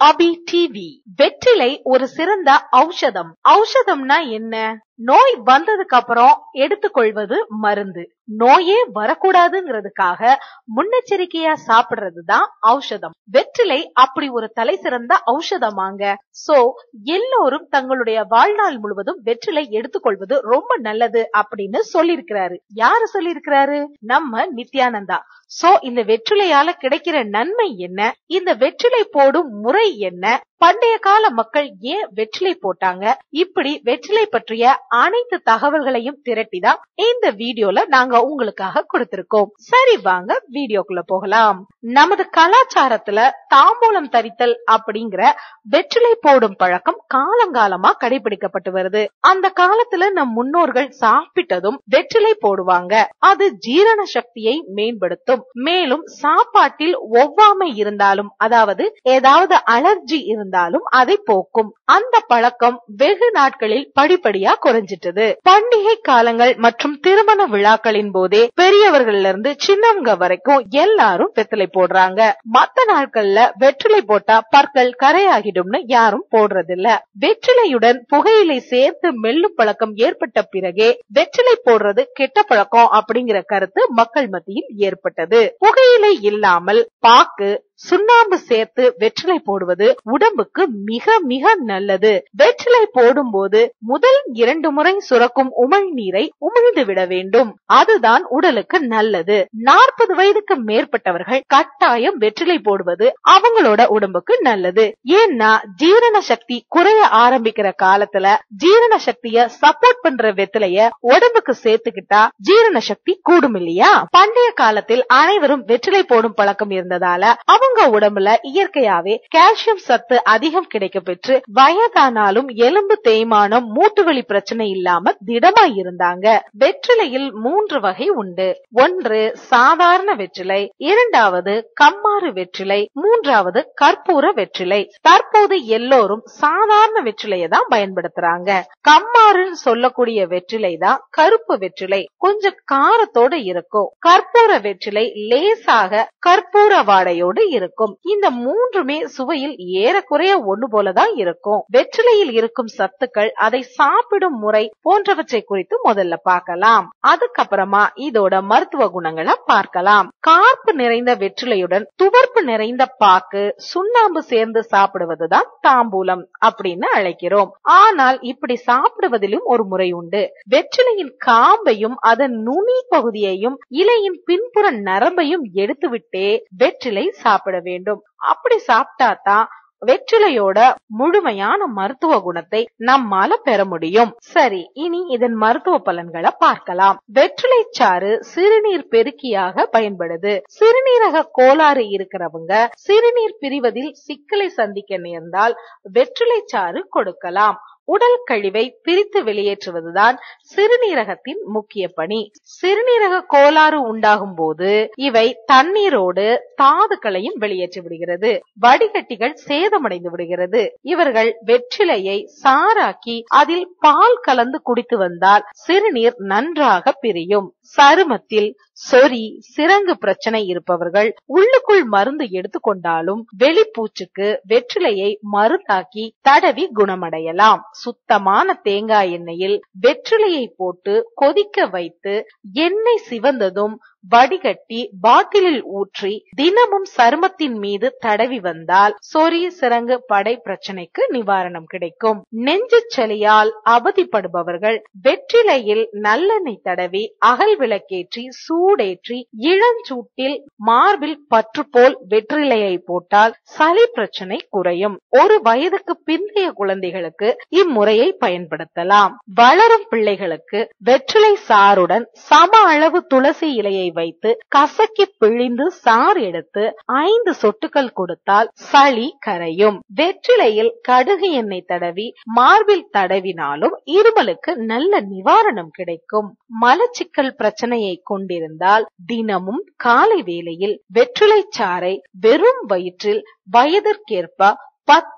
அபி TV வெற்றிலை ஒரு சிறந்த ஔஷதம் ஔஷதம்னா என்ன நோய் வந்ததுக்கு அப்புறம் எடுத்துக்கொள்வது மருந்து நோயே வரக்கூடாதுங்கிறதுக்காக முன்னெச்சரிக்கையா சாப்பிடுறது தான் ஔஷதம் வெற்றிலை அப்படி ஒரு தலை சிறந்த ஔஷதமாங்க சோ எல்லோரும் தங்களுடைய வாழ்நாள் முழுவதும் வெற்றிலை எடுத்துக்கொள்வது ரொம்ப நல்லது அப்படின்னு சொல்லியிருக்கிறாரு யாரு சொல்லியிருக்கிறாரு நம்ம நித்யானந்தா சோ இந்த வெற்றிலையால கிடைக்கிற நன்மை என்ன இந்த வெற்றிலை போடும் முறை என்ன பண்டைய கால மக்கள் ஏன் வெற்றிலை போட்டாங்க இப்படி வெற்றிலை பற்றிய அனைத்து தகவல்களையும் திரட்டிதான் இந்த வீடியோல நாங்க உங்களுக்காக கொடுத்திருக்கோம் சரி வாங்க வீடியோக்குள்ள போகலாம் நமது கலாச்சாரத்துல தாம்பூலம் தரித்தல் அப்படிங்கிற வெற்றிலை போடும் பழக்கம் காலங்காலமா கடைபிடிக்கப்பட்டு வருது அந்த காலத்துல நம் முன்னோர்கள் சாப்பிட்டதும் வெற்றிலை போடுவாங்க அது ஜீரண சக்தியை மேம்படுத்தும் மேலும் சாப்பாட்டில் ஒவ்வாமை இருந்தாலும் அதாவது ஏதாவது அலர்ஜி இருந்தாலும் அதை போக்கும் அந்த பழக்கம் வெகு நாட்களில் படிப்படியா குறைஞ்சிட்டது பண்டிகை காலங்கள் மற்றும் திருமண விழாக்களின் போதே பெரியவர்கள்ல இருந்து சின்னவங்க வரைக்கும் எல்லாரும் வெற்றிலை போடுறாங்க மத்த நாட்கள்ல வெற்றிலை போட்டா பற்கள் கரையாகிடும்னு யாரும் போடுறதில்ல வெற்றிலையுடன் புகையிலை சேர்த்து மெல்லும் பழக்கம் ஏற்பட்ட பிறகே வெற்றிலை போடுறது கெட்ட பழக்கம் அப்படிங்கிற கருத்து மக்கள் மத்தியில் ஏற்பட்டது புகையிலை இல்லாமல் பாக்கு சுண்ணாம்பு சேர்த்து வெற்றிலை போடுவது உடம்புக்கு மிக மிக நல்லது வெற்றிலை போடும் போது முதல் இரண்டு முறை சுரக்கும் உமிழ் நீரை உமிழ்ந்து விட வேண்டும் அதுதான் உடலுக்கு நல்லது நாற்பது வயதுக்கு மேற்பட்டவர்கள் கட்டாயம் வெற்றிலை போடுவது அவங்களோட உடம்புக்கு நல்லது ஏன்னா ஜீரண சக்தி குறைய ஆரம்பிக்கிற காலத்துல ஜீரண சக்திய சப்போர்ட் பண்ற வெற்றிலைய உடம்புக்கு சேர்த்துக்கிட்டா ஜீரண சக்தி கூடும் இல்லையா பண்டைய காலத்தில் அனைவரும் வெற்றிலை போடும் பழக்கம் இருந்ததால அவங்க உடம்புல இயற்கையாவே கால்சியம் சத்து அதிகம் கிடைக்க பெற்று வயதானாலும் எலும்பு தேய்மானம் மூட்டு வலி பிரச்சனை இல்லாம திடமா இருந்தாங்க வெற்றிலையில் மூன்று வகை உண்டு ஒன்று சாதாரண வெற்றிலை இரண்டாவது கம்மாறு வெற்றிலை மூன்றாவது கற்பூர வெற்றிலை தற்போது எல்லோரும் சாதாரண வெற்றிலையை தான் பயன்படுத்துறாங்க கம்மாறுன்னு சொல்லக்கூடிய வெற்றிலை தான் கருப்பு வெற்றிலை கொஞ்சம் காரத்தோட இருக்கும் கற்பூர வெற்றிலை லேசாக கற்பூர வாடையோடு இருக்கும் இந்த மூன்றுமே சுவையில் ஏறக்குறைய ஒண்ணு போலதான் இருக்கும் வெற்றிலையில் இருக்கும் சத்துக்கள் அதை சாப்பிடும் முறை போன்றவற்றை குறித்து முதல்ல பார்க்கலாம் அதுக்கப்புறமா இதோட மருத்துவ குணங்களை பார்க்கலாம் கார்ப்பு நிறைந்த வெற்றிலையுடன் துவர்ப்பு நிறைந்த பாக்கு சுண்ணாம்பு சேர்ந்து சாப்பிடுவதுதான் தாம்பூலம் அப்படின்னு அழைக்கிறோம் ஆனால் இப்படி சாப்பிடுவதிலும் ஒரு முறை உண்டு வெற்றிலையின் காம்பையும் அதன் நுனி பகுதியையும் இலையின் பின்புற நரம்பையும் எடுத்துவிட்டே வெற்றிலை சாப்பிட வேண்டும் அப்படி சாப்பிட்டாதான் வெற்றிலையோட முழுமையான மருத்துவ குணத்தை நம்மால பெற முடியும் சரி இனி இதன் மருத்துவ பலன்களை பார்க்கலாம் வெற்றிலை சாறு சிறுநீர் பெருக்கியாக பயன்படுது சிறுநீரக கோளாறு இருக்கிறவங்க சிறுநீர் பிரிவதில் சிக்கலை சந்திக்க நேர்ந்தால் வெற்றிலை சாறு கொடுக்கலாம் உடல் கழிவை பிரித்து வெளியேற்றுவதுதான் சிறுநீரகத்தின் முக்கிய பணி சிறுநீரக கோளாறு உண்டாகும் போது இவை தண்ணீரோடு தாதுக்களையும் வெளியேற்றி விடுகிறது வடிகட்டிகள் சேதமடைந்து விடுகிறது இவர்கள் வெற்றிலையை சாராக்கி அதில் பால் கலந்து குடித்து வந்தால் சிறுநீர் நன்றாக பிரியும் சருமத்தில் சொறி சிரங்கு பிரச்சனை இருப்பவர்கள் உள்ளுக்குள் மருந்து எடுத்துக்கொண்டாலும் வெளிப்பூச்சுக்கு வெற்றிலையை மருந்தாக்கி தடவி குணமடையலாம் சுத்தமான தேங்காய் எண்ணெயில் வெற்றிலையை போட்டு கொதிக்க வைத்து எண்ணெய் சிவந்ததும் வடிகட்டி பாட்டிலில் ஊற்றி தினமும் சருமத்தின் மீது தடவி வந்தால் சொறி சிறங்கு படை பிரச்சனைக்கு நிவாரணம் கிடைக்கும் நெஞ்சு சளியால் அவதிப்படுபவர்கள் வெற்றிலையில் நல்லெண்ணெய் தடவி அகல் விளக்கேற்றி சூடேற்றி இளஞ்சூட்டில் மார்பில் பற்று போல் வெற்றிலையை போட்டால் சளி பிரச்சனை குறையும் ஒரு வயதுக்கு பிந்தைய குழந்தைகளுக்கு இம்முறையை பயன்படுத்தலாம் வளரும் பிள்ளைகளுக்கு வெற்றிலை சாறுடன் சம அளவு துளசி இலையை வைத்து கசக்கி பிழிந்து சாறு எடுத்து ஐந்து சொட்டுகள் கொடுத்தால் சளி கரையும் வெற்றிலையில் கடுகு எண்ணெய் தடவி மார்பில் தடவினாலும் இருமலுக்கு நல்ல நிவாரணம் கிடைக்கும் மலச்சிக்கல் பிரச்சனையை கொண்டிருந்தால் தினமும் காலை வேளையில் வெற்றிலை சாறை வெறும் வயிற்றில் வயதிற்கேற்ப பத்து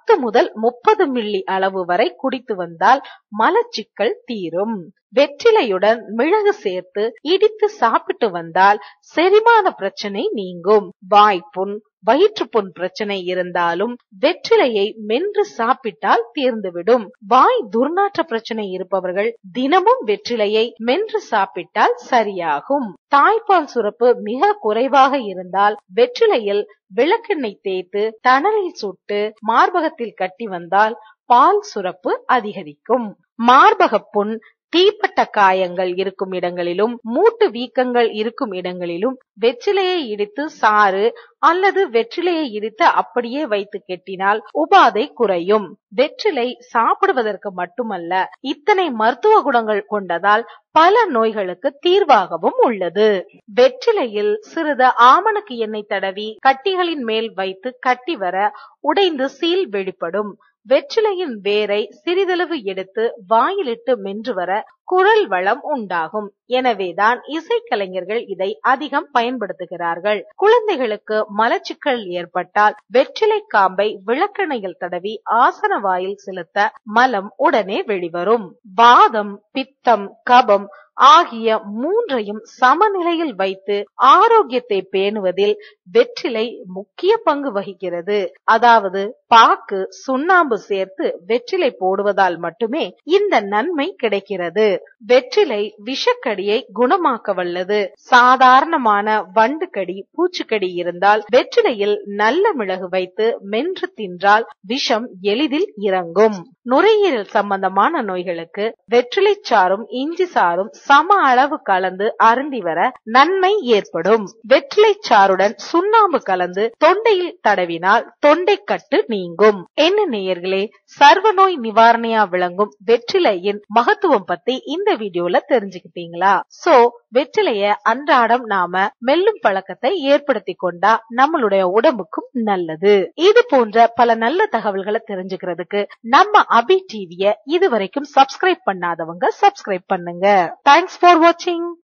பத்து முதல் முப்பது மில்லி அளவு வரை குடித்து வந்தால் மலச்சிக்கல் தீரும் வெற்றிலையுடன் மிளகு சேர்த்து இடித்து சாப்பிட்டு வந்தால் செரிமான பிரச்சனை நீங்கும் வாய்ப்புண் வயிற்றுப்புண் பிரச்சனை இருந்தாலும் வெற்றிலையை மென்று சாப்பிட்டால் தீர்ந்துவிடும் வாய் துர்நாற்ற பிரச்சனை இருப்பவர்கள் தினமும் வெற்றிலையை மென்று சாப்பிட்டால் சரியாகும் தாய்ப்பால் சுரப்பு மிக குறைவாக இருந்தால் வெற்றிலையில் விளக்கெண்ணெய் தேய்த்து தணலில் சுட்டு மார்பகத்தில் கட்டி வந்தால் பால் சுரப்பு அதிகரிக்கும் மார்பக புண் தீப்பட்ட காயங்கள் இருக்கும் இடங்களிலும் மூட்டு வீக்கங்கள் இருக்கும் இடங்களிலும் வெற்றிலையை இடித்து சாறு அல்லது வெற்றிலையை இடித்து அப்படியே வைத்து கெட்டினால் உபாதை குறையும் வெற்றிலை சாப்பிடுவதற்கு மட்டுமல்ல இத்தனை மருத்துவ குணங்கள் கொண்டதால் பல நோய்களுக்கு தீர்வாகவும் உள்ளது வெற்றிலையில் சிறிது ஆமணக்கு எண்ணெய் தடவி கட்டிகளின் மேல் வைத்து கட்டி வர உடைந்து சீல் வெளிப்படும் வெற்றிலையின் வேரை சிறிதளவு எடுத்து வாயிலிட்டு மென்று வர குரல் வளம் உண்டாகும் எனவேதான் இசைக்கலைஞர்கள் இதை அதிகம் பயன்படுத்துகிறார்கள் குழந்தைகளுக்கு மலச்சிக்கல் ஏற்பட்டால் வெற்றிலை காம்பை விளக்கெண்ணெயில் தடவி ஆசன வாயில் செலுத்த மலம் உடனே வெளிவரும் வாதம் பித்தம் கபம் ஆகிய மூன்றையும் சமநிலையில் வைத்து ஆரோக்கியத்தை பேணுவதில் வெற்றிலை முக்கிய பங்கு வகிக்கிறது அதாவது பாக்கு சுண்ணாம்பு சேர்த்து வெற்றிலை போடுவதால் மட்டுமே இந்த நன்மை கிடைக்கிறது வெற்றிலை விஷக்கடியை குணமாக்க வல்லது சாதாரணமான வண்டுக்கடி பூச்சிக்கடி இருந்தால் வெற்றிலையில் நல்ல மிளகு வைத்து மென்று தின்றால் விஷம் எளிதில் இறங்கும் நுரையீரல் சம்பந்தமான நோய்களுக்கு வெற்றிலை சாறும் இஞ்சி சாறும் சம அளவு கலந்து அருந்தி வர நன்மை ஏற்படும் வெற்றிலை சாறுடன் சுண்ணாம்பு கலந்து தொண்டையில் தடவினால் தொண்டைக்கட்டு நீங்கும் என்ன நேயர்களே சர்வ நோய் நிவாரணியா விளங்கும் வெற்றிலையின் மகத்துவம் பத்தி இந்த வீடியோல தெரிஞ்சுக்கிட்டீங்களா சோ வெற்றிலைய அன்றாடம் நாம மெல்லும் பழக்கத்தை ஏற்படுத்தி கொண்டா நம்மளுடைய உடம்புக்கும் நல்லது இது போன்ற பல நல்ல தகவல்களை தெரிஞ்சுக்கிறதுக்கு நம்ம அபி டிவிய இது வரைக்கும் சப்ஸ்கிரைப் பண்ணாதவங்க சப்ஸ்கிரைப் பண்ணுங்க தேங்க்ஸ் ஃபார் வாட்சிங்